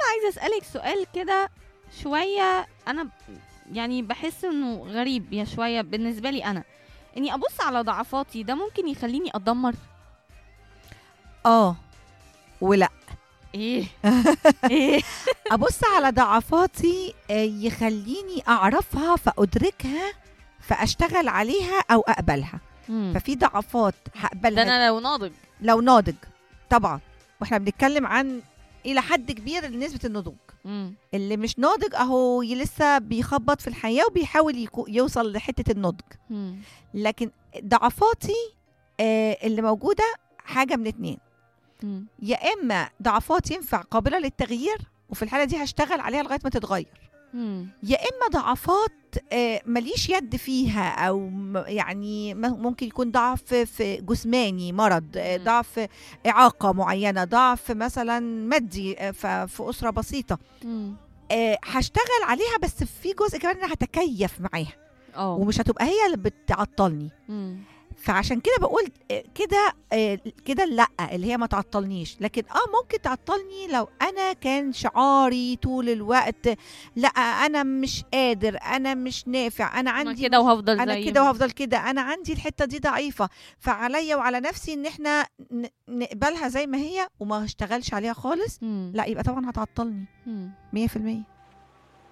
عايزه اسالك سؤال كده شويه انا ب- يعني بحس انه غريب يا شويه بالنسبه لي انا اني ابص على ضعفاتي ده ممكن يخليني اتدمر اه ولا ايه ايه ابص على ضعفاتي آه، يخليني اعرفها فادركها فاشتغل عليها او اقبلها مم. ففي ضعفات ده هقبلها انا لو ناضج لو ناضج طبعا واحنا بنتكلم عن الى حد كبير نسبه النضوج مم. اللي مش ناضج اهو ي- لسه بيخبط في الحياه وبيحاول يكو- يوصل لحته النضج مم. لكن ضعفاتي آه، اللي موجوده حاجه من اتنين مم. يا اما ضعفات ينفع قابله للتغيير وفي الحاله دي هشتغل عليها لغايه ما تتغير مم. يا اما ضعفات آه، ماليش يد فيها او م- يعني م- ممكن يكون ضعف في جسماني مرض آه، مم. ضعف اعاقه معينه ضعف مثلا مادي آه، ف- في اسره بسيطه مم. آه، هشتغل عليها بس في جزء كمان انا هتكيف معاها اه ومش هتبقى هي اللي بتعطلني مم. فعشان كده بقول آه، كده آه، كده لا اللي هي ما تعطلنيش لكن اه ممكن تعطلني لو انا كان شعاري طول الوقت لا انا مش قادر انا مش نافع انا أنا عندي كده وهفضل انا زي كده ما- وهفضل كده انا عندي الحته دي ضعيفه فعليا وعلى نفسي ان احنا ن- نقبلها زي ما هي وما اشتغلش عليها خالص مم. لا يبقى طبعا هتعطلني مم. 100%